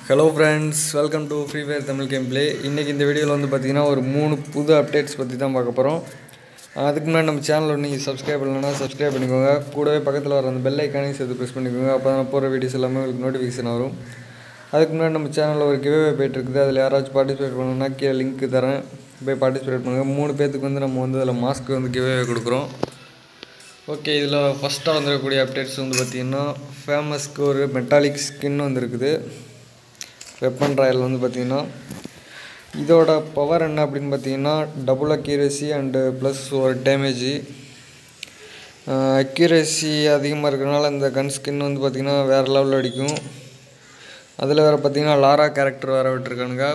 hello friends welcome to free fire Tamil game play இன்றைக்கி இந்த வீடியோவில் வந்து பார்த்தீங்கன்னா ஒரு மூணு புது அப்டேட்ஸ் பற்றி தான் பார்க்க போகிறோம் அதுக்கு முன்னாடி நம்ம சேனலில் நீங்கள் சப்ஸ்கிரைப் பண்ணலன்னா சப்ஸ்கிரைப் பண்ணிக்கோங்க கூடவே பக்கத்தில் வர அந்த பெல் ஐக்கானையும் சேர்த்து ப்ரெஸ் பண்ணிக்கோங்க அப்போ தான் போகிற வீடியோஸ் எல்லாமே உங்களுக்கு நோட்டிஃபிகேஷன் வரும் அதுக்கு முன்னாடி நம்ம சேனலில் ஒரு கிவே போயிட்டு இருக்குது அதில் யாராச்சும் பார்ட்டிசிபேட் பண்ணணும்னா கீழே லிங்க் தரேன் போய் பார்ட்டிசிபேட் பண்ணுங்கள் மூணு பேர்த்துக்கு வந்து நம்ம வந்து அதில் மாஸ்க் வந்து கிவே கொடுக்குறோம் ஓகே இதில் ஃபஸ்ட்டாக வந்துருக்கக்கூடிய அப்டேட்ஸ் வந்து பார்த்திங்கன்னா ஃபேமஸ்க்கு ஒரு மெட்டாலிக் ஸ்கின் வந்துருக்குது வெப்பன் ராயல் வந்து பார்த்திங்கன்னா இதோட பவர் என்ன அப்படின்னு பார்த்தீங்கன்னா டபுள் அக்யூரேசி அண்டு ப்ளஸ் ஒரு டேமேஜி அக்யூரேசி அதிகமாக இருக்கிறனால இந்த கன் ஸ்கின் வந்து பார்த்திங்கன்னா வேறு லெவலில் அடிக்கும் அதில் வேறு பார்த்திங்கன்னா லாரா கேரக்டர் வேறு விட்டுருக்கானுங்க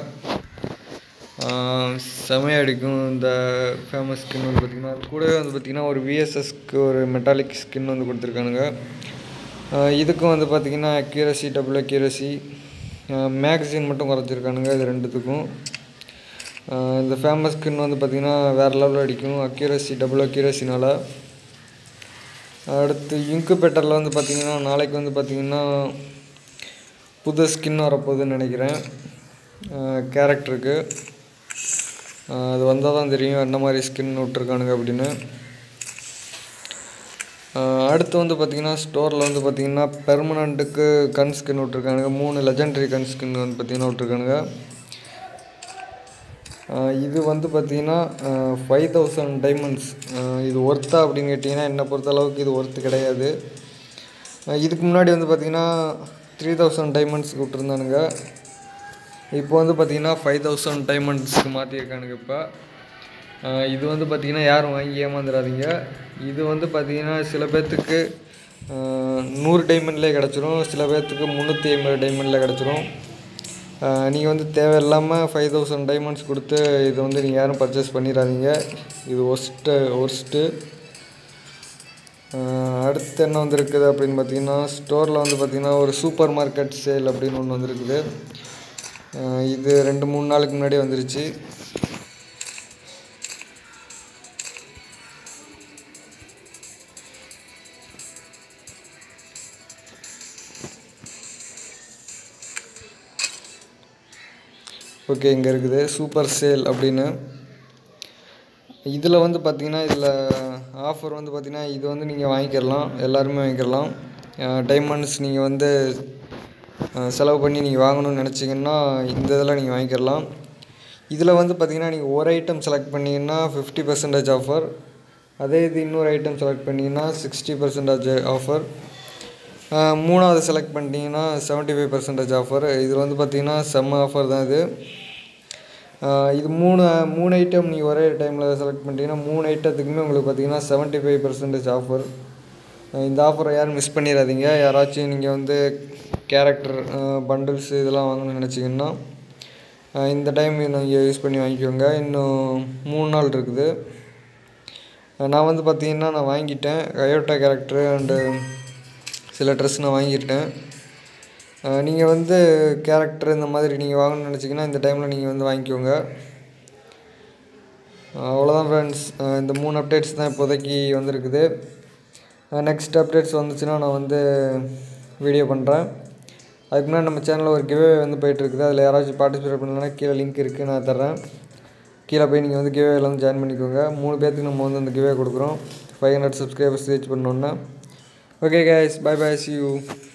செமையாக அடிக்கும் இந்த ஃபேமஸ் ஸ்கின் வந்து பார்த்திங்கன்னா அது கூடவே வந்து பார்த்திங்கன்னா ஒரு விஎஸ்எஸ்க்கு ஒரு மெட்டாலிக் ஸ்கின் வந்து கொடுத்துருக்கானுங்க இதுக்கும் வந்து பார்த்திங்கன்னா அக்யூரசி டபுள் அக்யூரசி மேக்சின் மட்டும் குறைச்சிருக்கானுங்க இது ரெண்டுத்துக்கும் இந்த ஃபேமஸ் ஸ்கின் வந்து பார்த்திங்கன்னா வேறு லெவலில் அடிக்கும் அக்யூரசி டபுள் அக்யூரசினால் அடுத்து இன்குபேட்டரில் வந்து பார்த்திங்கன்னா நாளைக்கு வந்து பார்த்திங்கன்னா புது ஸ்கின் வரப்போகுதுன்னு நினைக்கிறேன் கேரக்டருக்கு அது வந்தால் தான் தெரியும் என்ன மாதிரி ஸ்கின் விட்ருக்கானுங்க அப்படின்னு அடுத்து வந்து பார்த்திங்கன்னா ஸ்டோரில் வந்து பார்த்திங்கன்னா பெர்மனண்ட்டுக்கு கன் ஸ்கின் விட்ருக்கானுங்க மூணு லெஜண்டரி கன் ஸ்கின் வந்து பார்த்திங்கன்னா விட்ருக்கானுங்க இது வந்து பார்த்திங்கன்னா ஃபைவ் தௌசண்ட் டைமண்ட்ஸ் இது ஒர்த்தா அப்படின்னு கேட்டிங்கன்னா என்னை பொறுத்த அளவுக்கு இது ஒர்த்து கிடையாது இதுக்கு முன்னாடி வந்து பார்த்திங்கன்னா த்ரீ தௌசண்ட் டைமண்ட்ஸ்க்கு விட்ருந்தானுங்க இப்போ வந்து பார்த்திங்கன்னா ஃபைவ் தௌசண்ட் டைமண்ட்ஸ்க்கு மாற்றிருக்கானுங்க இப்போ இது வந்து பார்த்திங்கன்னா யாரும் வாங்கி ஏமாந்துடாதீங்க இது வந்து பார்த்திங்கன்னா சில பேர்த்துக்கு நூறு டைமண்ட்லேயே கிடச்சிரும் சில பேர்த்துக்கு முந்நூற்றி ஐம்பது டைமண்டில் கிடச்சிரும் நீங்கள் வந்து தேவையில்லாமல் ஃபைவ் தௌசண்ட் டைமண்ட்ஸ் கொடுத்து இதை வந்து நீங்கள் யாரும் பர்ச்சேஸ் பண்ணிடாதீங்க இது ஒஸ்ட்டு ஒர்ஸ்ட்டு அடுத்து என்ன வந்துருக்குது அப்படின்னு பார்த்தீங்கன்னா ஸ்டோரில் வந்து பார்த்திங்கன்னா ஒரு சூப்பர் மார்க்கெட் சேல் அப்படின்னு ஒன்று வந்துருக்குது இது ரெண்டு மூணு நாளுக்கு முன்னாடி வந்துருச்சு ஓகே இங்கே இருக்குது சூப்பர் சேல் அப்படின்னு இதில் வந்து பார்த்திங்கன்னா இதில் ஆஃபர் வந்து பார்த்திங்கன்னா இது வந்து நீங்கள் வாங்கிக்கிடலாம் எல்லாருமே வாங்கிக்கிடலாம் டைமண்ட்ஸ் நீங்கள் வந்து செலவு பண்ணி நீங்கள் வாங்கணும்னு நினச்சிங்கன்னா இந்த இதில் நீங்கள் வாங்கிக்கிடலாம் இதில் வந்து பார்த்திங்கன்னா நீங்கள் ஒரு ஐட்டம் செலக்ட் பண்ணிங்கன்னா ஃபிஃப்டி பர்சன்டேஜ் ஆஃபர் அதே இது இன்னொரு ஐட்டம் செலக்ட் பண்ணிங்கன்னா சிக்ஸ்டி பர்சன்டேஜ் ஆஃபர் மூணாவது செலக்ட் பண்ணிட்டீங்கன்னா செவன்ட்டி ஃபைவ் பர்சன்டேஜ் ஆஃபர் இதில் வந்து பார்த்திங்கன்னா செம்ம ஆஃபர் தான் இது இது மூணு மூணு ஐட்டம் நீங்கள் ஒரே டைமில் செலக்ட் பண்ணிட்டீங்கன்னா மூணு ஐட்டத்துக்குமே உங்களுக்கு பார்த்திங்கன்னா செவன்ட்டி ஃபைவ் பர்சன்டேஜ் ஆஃபர் இந்த ஆஃபரை யாரும் மிஸ் பண்ணிடாதீங்க யாராச்சும் நீங்கள் வந்து கேரக்டர் பண்டில்ஸ் இதெல்லாம் வாங்கணும்னு நினச்சிங்கன்னா இந்த டைம் நீங்கள் யூஸ் பண்ணி வாங்கிக்கோங்க இன்னும் மூணு நாள் இருக்குது நான் வந்து பார்த்திங்கன்னா நான் வாங்கிட்டேன் கயோட்டா கேரக்டரு அண்டு சில ட்ரெஸ் நான் வாங்கிட்டேன் நீங்கள் வந்து கேரக்டர் இந்த மாதிரி நீங்கள் வாங்கணும்னு நினச்சிங்கன்னா இந்த டைமில் நீங்கள் வந்து வாங்கிக்கோங்க அவ்வளோதான் ஃப்ரெண்ட்ஸ் இந்த மூணு அப்டேட்ஸ் தான் இப்போதைக்கு வந்திருக்குது நெக்ஸ்ட் அப்டேட்ஸ் வந்துச்சுன்னா நான் வந்து வீடியோ பண்ணுறேன் அதுக்கு முன்னாடி நம்ம சேனலில் ஒரு கிவே வந்து போயிட்டுருக்குது அதில் யாராச்சும் பார்ட்டிசிபேட் பண்ணலன்னா கீழே லிங்க் இருக்குது நான் தர்றேன் கீழே போய் நீங்கள் வந்து கிவேவில் வந்து ஜாயின் பண்ணிக்கோங்க மூணு பேர்த்துக்கு நம்ம வந்து அந்த கிவே கொடுக்குறோம் ஃபைவ் ஹண்ட்ரட் சப்ஸ்கிரைபர்ஸ் ரீச் பண்ணோன்னா okay guys bye bye see you